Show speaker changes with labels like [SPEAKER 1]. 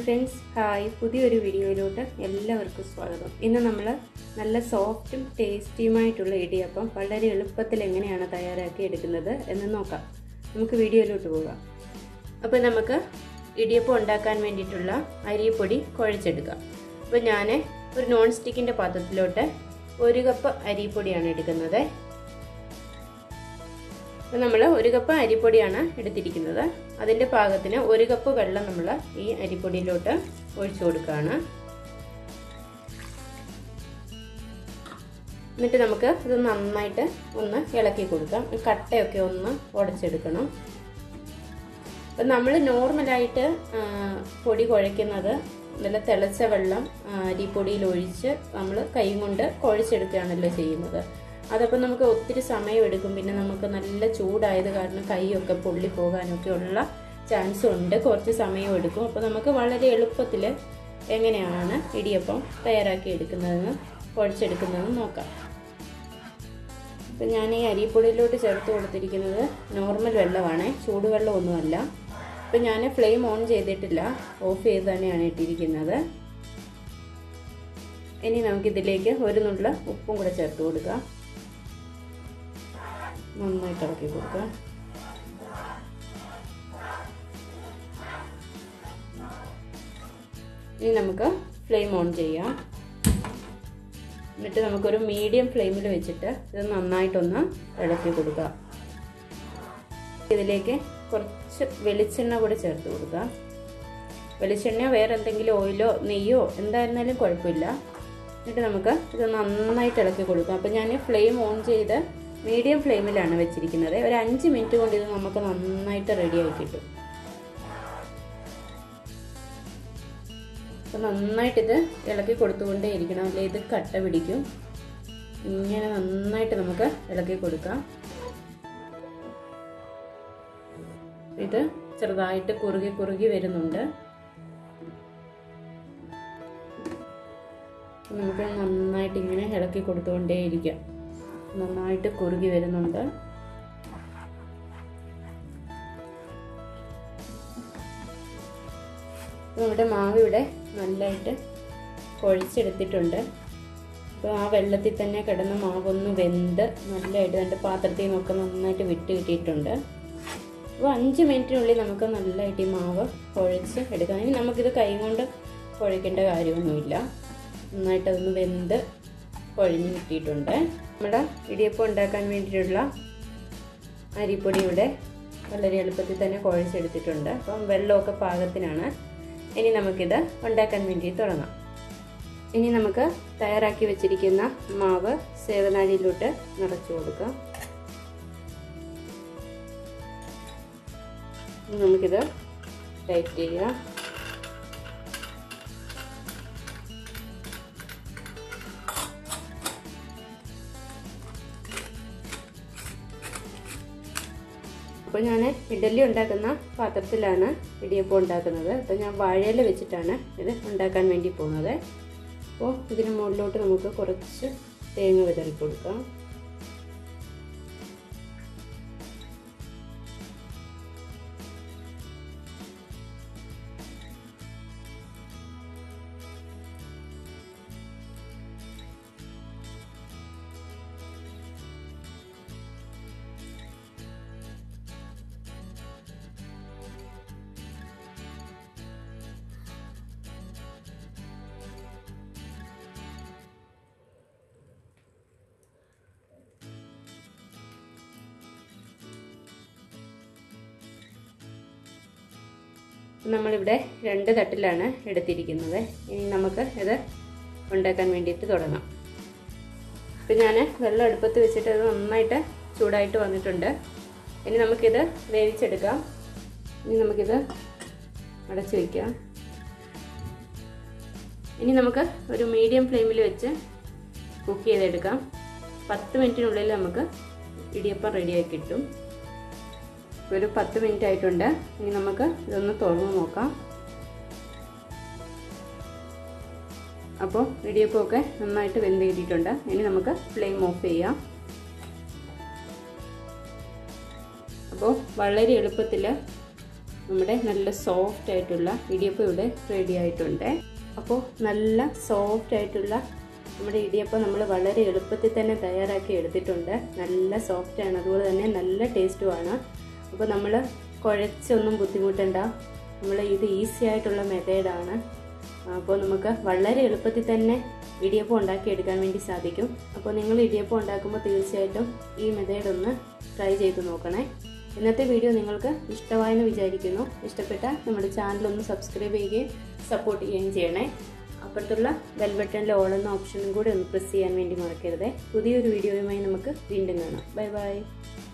[SPEAKER 1] friends hi പുതിയൊരു വീഡിയോയിലോട്ട് എല്ലാവർക്കും സ്വാഗതം ഇന്ന് നമ്മൾ നല്ല സോഫ്റ്റും ടേസ്റ്റിയുമായിട്ടുള്ള ഇടിയപ്പം വളരെ എളുപ്പത്തിൽ എങ്ങനെയാണ് തയ്യാറാക്കി എടുക്കുന്നത് എന്ന് നോക്കാം നമുക്ക് വീഡിയോയിലോട്ട് പോകാം അപ്പോൾ നമുക്ക് ഇടിയപ്പം ഉണ്ടാക്കാൻ വേണ്ടിയിട്ടുള്ള അരിപ്പൊടി കുഴച്ചെടുക്കാം അപ്പോൾ ഞാൻ ഒരു നോൺ സ്റ്റിക്കിൻ്റെ പാത്രത്തിലോട്ട് ഒരു കപ്പ് അരിപ്പൊടിയാണ് എടുക്കുന്നത് അപ്പോൾ നമ്മൾ ഒരു കപ്പ് അരിപ്പൊടിയാണ് എടുത്തിരിക്കുന്നത് അതിൻ്റെ പാകത്തിന് ഒരു കപ്പ് വെള്ളം നമ്മൾ ഈ അരിപ്പൊടിയിലോട്ട് ഒഴിച്ചു കൊടുക്കുകയാണ് എന്നിട്ട് നമുക്ക് ഇത് നന്നായിട്ട് ഒന്ന് ഇളക്കി കൊടുക്കാം കട്ടയൊക്കെ ഒന്ന് ഉടച്ചെടുക്കണം അപ്പം നമ്മൾ നോർമലായിട്ട് പൊടി കുഴയ്ക്കുന്നത് നല്ല തിളച്ച വെള്ളം അരിപ്പൊടിയിൽ ഒഴിച്ച് നമ്മൾ കൈ കൊണ്ട് കുഴച്ചെടുക്കുകയാണല്ലോ ചെയ്യുന്നത് അതപ്പോൾ നമുക്ക് ഒത്തിരി സമയം എടുക്കും പിന്നെ നമുക്ക് നല്ല ചൂടായത് കാരണം കൈയൊക്കെ പൊള്ളി പോകാനൊക്കെ ഉള്ള ചാൻസ് ഉണ്ട് കുറച്ച് സമയം എടുക്കും അപ്പോൾ നമുക്ക് വളരെ എളുപ്പത്തിൽ എങ്ങനെയാണ് ഇടിയപ്പം തയ്യാറാക്കി എടുക്കുന്നതെന്ന് കുഴച്ചെടുക്കുന്നതെന്ന് നോക്കാം ഇപ്പം ഞാൻ ഈ അരിപ്പൊടിയിലോട്ട് ചേർത്ത് കൊടുത്തിരിക്കുന്നത് നോർമൽ വെള്ളമാണ് ചൂടുവെള്ളമൊന്നുമല്ല ഇപ്പം ഞാൻ ഫ്ലെയിം ഓൺ ചെയ്തിട്ടില്ല ഓഫ് ചെയ്ത് തന്നെയാണ് ഇട്ടിരിക്കുന്നത് ഇനി നമുക്കിതിലേക്ക് ഒരു നുള്ള ഉപ്പും കൂടെ ചേർത്ത് കൊടുക്കാം നന്നായിട്ട് ഇളക്കി കൊടുക്കാം ഇനി നമുക്ക് ഫ്ലെയിം ഓൺ ചെയ്യാം എന്നിട്ട് നമുക്കൊരു മീഡിയം ഫ്ലെയിമിൽ വെച്ചിട്ട് ഇത് നന്നായിട്ടൊന്ന് ഇളക്കി കൊടുക്കാം ഇതിലേക്ക് കുറച്ച് വെളിച്ചെണ്ണ കൂടി ചേർത്ത് കൊടുക്കുക വെളിച്ചെണ്ണ വേറെ എന്തെങ്കിലും ഓയിലോ നെയ്യോ എന്തായിരുന്നാലും കുഴപ്പമില്ല എന്നിട്ട് നമുക്ക് ഇത് നന്നായിട്ട് ഇളക്കി കൊടുക്കാം അപ്പോൾ ഞാൻ ഫ്ലെയിം ഓൺ ചെയ്ത് മീഡിയം ഫ്ലെയിമിലാണ് വെച്ചിരിക്കുന്നത് ഒരു അഞ്ച് മിനിറ്റ് കൊണ്ട് ഇത് നമുക്ക് നന്നായിട്ട് റെഡിയായി കിട്ടും അപ്പോൾ നന്നായിട്ട് ഇത് ഇളക്കി കൊടുത്തുകൊണ്ടേ ഇരിക്കണം അല്ലെ ഇത് കട്ട പിടിക്കും ഇങ്ങനെ നന്നായിട്ട് നമുക്ക് ഇളക്കി കൊടുക്കാം ഇത് ചെറുതായിട്ട് കുറുകി കുറുകി വരുന്നുണ്ട് നമുക്ക് നന്നായിട്ട് ഇങ്ങനെ ഇളക്കി കൊടുത്തുകൊണ്ടേ ഇരിക്കാം നന്നായിട്ട് കുറുകി വരുന്നുണ്ട് നമ്മുടെ മാവ് ഇവിടെ നല്ലതായിട്ട് കുഴച്ചെടുത്തിട്ടുണ്ട് അപ്പോൾ ആ വെള്ളത്തിൽ തന്നെ കിടന്ന മാവൊന്ന് വെന്ത് നല്ലതായിട്ട് എൻ്റെ പാത്രത്തിൽ നിന്നൊക്കെ നന്നായിട്ട് വിട്ട് കിട്ടിയിട്ടുണ്ട് അപ്പോൾ അഞ്ച് മിനിറ്റിനുള്ളിൽ നമുക്ക് നല്ലതായിട്ട് ഈ മാവ് കുഴച്ച് എടുക്കാം ഇനി നമുക്കിത് കൈ കൊണ്ട് കുഴക്കേണ്ട കാര്യമൊന്നുമില്ല നന്നായിട്ട് അതൊന്ന് വെന്ത് കുഴഞ്ഞ് കിട്ടിയിട്ടുണ്ട് നമ്മുടെ ഇടിയപ്പം ഉണ്ടാക്കാൻ വേണ്ടിയിട്ടുള്ള അരിപ്പൊടി ഇവിടെ വളരെ എളുപ്പത്തിൽ തന്നെ കുഴച്ചെടുത്തിട്ടുണ്ട് അപ്പം വെള്ളമൊക്കെ പാകത്തിനാണ് ഇനി നമുക്കിത് ഉണ്ടാക്കാൻ വേണ്ടി തുടങ്ങാം ഇനി നമുക്ക് തയ്യാറാക്കി വെച്ചിരിക്കുന്ന മാവ് സേവനാഴിയിലോട്ട് നിറച്ചു കൊടുക്കാം നമുക്കിത് ടൈറ്റ് ചെയ്യാം അപ്പോൾ ഞാൻ ഇഡലി ഉണ്ടാക്കുന്ന പാത്രത്തിലാണ് ഇടിയപ്പം ഉണ്ടാക്കുന്നത് അപ്പോൾ ഞാൻ വാഴയില വെച്ചിട്ടാണ് ഇത് ഉണ്ടാക്കാൻ വേണ്ടി പോകുന്നത് അപ്പോൾ ഇതിന് മുകളിലോട്ട് നമുക്ക് കുറച്ച് തേങ്ങ വിതറി കൊടുക്കാം നമ്മളിവിടെ രണ്ട് തട്ടിലാണ് എടുത്തിരിക്കുന്നത് ഇനി നമുക്ക് ഇത് ഉണ്ടാക്കാൻ വേണ്ടിയിട്ട് തുടങ്ങാം ഇപ്പം ഞാൻ വെള്ളം അടുപ്പത്ത് വെച്ചിട്ട് അത് നന്നായിട്ട് ചൂടായിട്ട് വന്നിട്ടുണ്ട് ഇനി നമുക്കിത് വേവിച്ചെടുക്കാം ഇനി നമുക്കിത് അടച്ചു വയ്ക്കാം ഇനി നമുക്ക് ഒരു മീഡിയം ഫ്ലെയിമിൽ വെച്ച് കുക്ക് ചെയ്തെടുക്കാം പത്ത് മിനിറ്റിനുള്ളിൽ നമുക്ക് ഇടിയപ്പം റെഡിയായി കിട്ടും ഒരു പത്ത് മിനിറ്റ് ആയിട്ടുണ്ട് ഇനി നമുക്ക് ഇതൊന്ന് തുറന്ന് നോക്കാം അപ്പോൾ ഇടിയപ്പമൊക്കെ നന്നായിട്ട് വെന്ത് കിട്ടിയിട്ടുണ്ട് ഇനി നമുക്ക് ഫ്ലെയിം ഓഫ് ചെയ്യാം അപ്പോൾ വളരെ എളുപ്പത്തിൽ നമ്മുടെ നല്ല സോഫ്റ്റ് ആയിട്ടുള്ള ഇടിയപ്പം ഇവിടെ റെഡി ആയിട്ടുണ്ട് അപ്പോൾ നല്ല സോഫ്റ്റ് ആയിട്ടുള്ള നമ്മുടെ ഇടിയപ്പം നമ്മൾ വളരെ എളുപ്പത്തിൽ തന്നെ തയ്യാറാക്കി എടുത്തിട്ടുണ്ട് നല്ല സോഫ്റ്റ് ആണ് അതുപോലെ തന്നെ നല്ല ടേസ്റ്റുമാണ് അപ്പോൾ നമ്മൾ കുഴച്ചൊന്നും ബുദ്ധിമുട്ടണ്ട നമ്മൾ ഇത് ഈസി ആയിട്ടുള്ള മെത്തേഡാണ് അപ്പോൾ നമുക്ക് വളരെ എളുപ്പത്തിൽ തന്നെ ഇടിയപ്പം ഉണ്ടാക്കിയെടുക്കാൻ വേണ്ടി സാധിക്കും അപ്പോൾ നിങ്ങൾ ഇടിയപ്പം ഉണ്ടാക്കുമ്പോൾ തീർച്ചയായിട്ടും ഈ മെത്തേഡ് ഒന്ന് ട്രൈ ചെയ്ത് നോക്കണേ ഇന്നത്തെ വീഡിയോ നിങ്ങൾക്ക് ഇഷ്ടമായെന്ന് വിചാരിക്കുന്നു ഇഷ്ടപ്പെട്ട നമ്മുടെ ചാനൽ ഒന്ന് സബ്സ്ക്രൈബ് ചെയ്യുകയും സപ്പോർട്ട് ചെയ്യുകയും ചെയ്യണേ അപ്പുറത്തുള്ള ബെൽ ബട്ടണിലെ ഓൾ എന്ന ഓപ്ഷനും കൂടി ഒന്ന് പ്രസ് ചെയ്യാൻ വേണ്ടി മറക്കരുത് പുതിയൊരു വീഡിയോയുമായി നമുക്ക് വീണ്ടും കാണാം ബൈ ബൈ